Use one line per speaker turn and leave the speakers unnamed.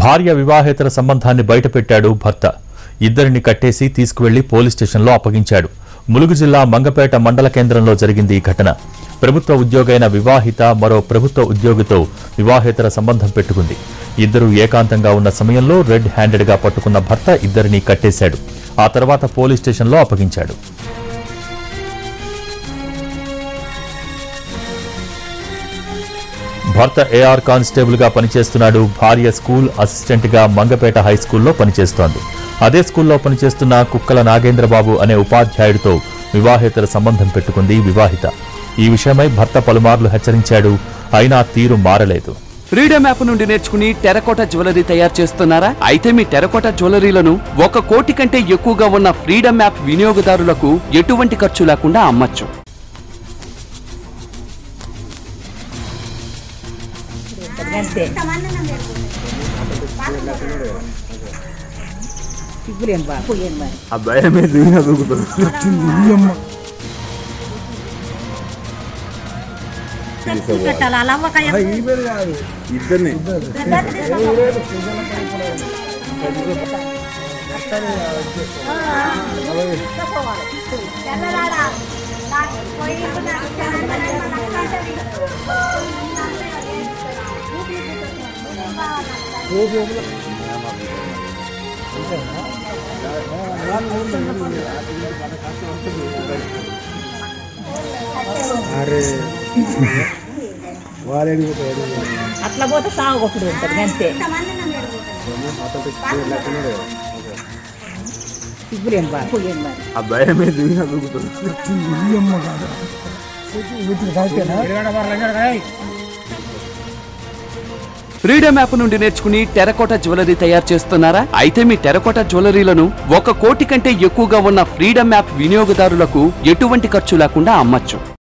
భార్య వివాహేతర సంబంధాన్ని బయటపెట్టాడు భర్త ఇద్దరిని కట్టేసి తీసుకువెళ్లి పోలీస్ స్టేషన్లో అప్పగించాడు ములుగు జిల్లా మంగపేట మండల కేంద్రంలో జరిగింది ఈ ఘటన ప్రభుత్వ ఉద్యోగైన వివాహిత మరో ప్రభుత్వ ఉద్యోగితో వివాహేతర సంబంధం పెట్టుకుంది ఇద్దరు ఏకాంతంగా ఉన్న సమయంలో రెడ్ హ్యాండెడ్గా పట్టుకున్న భర్త ఇద్దరిని కట్టేశాడు ఆ తర్వాత పోలీస్ స్టేషన్లో అప్పగించాడు భర్త ఏఆర్ కానిస్టేబుల్ గా పనిచేస్తున్నాడు భార్య స్కూల్ అసిస్టెంట్ గా మంగపేట హై స్కూల్లో పనిచేస్తోంది అదే స్కూల్లో పనిచేస్తున్న కుక్కల నాగేంద్రబాబు అనే ఉపాధ్యాయుడితో వివాహేతర సంబంధం పెట్టుకుంది వివాహిత ఈ విషయమై భర్త పలుమార్లు హెచ్చరించాడు అయినా తీరు మారలేదు
ఫ్రీడమ్ యాప్ నుండి నేర్చుకుని టెరకోట జ్యువెలరీ తయారు చేస్తున్నారా అయితే మీ టెరకోట జ్యువెలరీలను ఒక కోటి కంటే ఎక్కువగా ఉన్న ఫ్రీడమ్ యాప్ వినియోగదారులకు ఎటువంటి ఖర్చు లేకుండా అమ్మచ్చు
అంతే ఇప్పుడేం బా పోయేం బా
ఆ భయమే దిగిన దూకుతుంది
పెట్టాలి అలా అమ్మకాయ
ఇద్దరిని అరే వాళ్ళేడి
అట్లా పోతే సాగు ఒకటి ఉంటుంది అంతే ఇప్పుడేం బా పోయేం బా
ఆ భయమే దిగిన దూకుతుంది
ఫ్రీడమ్ యాప్ నుండి నేర్చుకుని టెరకోట జ్యువెలరీ తయారు చేస్తున్నారా అయితే మీ టెరకోట జ్యువెలరీలను ఒక కోటి కంటే ఎక్కువగా ఉన్న ఫ్రీడమ్ యాప్ వినియోగదారులకు ఎటువంటి ఖర్చు లేకుండా అమ్మచ్చు